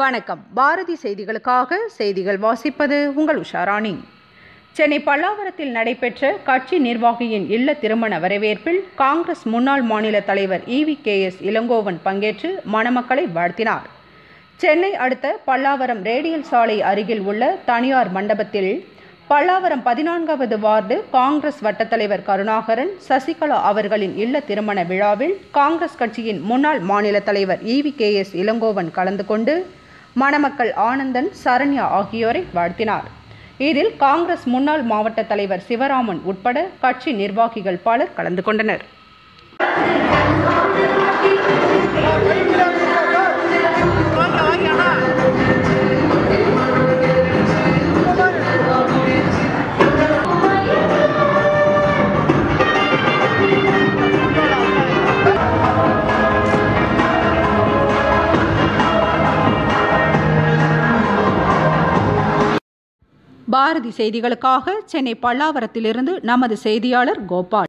வணக்கம் பாரதி செய்திகளுக்காக செய்திகள் வாசிப்பது உங்கள் உஷாராணி சென்னை பல்லாவரத்தில் நடைபெற்ற கட்சி நிர்வாகியின் இல்ல திருமண வரவேற்பில் காங்கிரஸ் முன்னாள் மாநில தலைவர் இவி கே எஸ் இளங்கோவன் பங்கேற்று மணமக்களை வாழ்த்தினார் சென்னை அடுத்த பல்லாவரம் ரேடியல் சாலை அருகில் உள்ள தனியார் மண்டபத்தில் பல்லாவரம் பதினான்காவது வார்டு காங்கிரஸ் வட்டத்தலைவர் கருணாகரன் சசிகலா அவர்களின் இல்ல திருமண விழாவில் காங்கிரஸ் கட்சியின் முன்னாள் மாநில தலைவர் இவி கே எஸ் இளங்கோவன் கலந்து கொண்டு மணமக்கள் ஆனந்தன் சரண்யா ஆகியோரை வாழ்த்தினார் இதில் காங்கிரஸ் முன்னாள் மாவட்ட தலைவர் சிவராமன் உட்பட கட்சி நிர்வாகிகள் பலர் கலந்து கொண்டனர் பாரதி செய்திகளுக்காக சென்னை பல்லாவரத்திலிருந்து நமது செய்தியாளர் கோபால்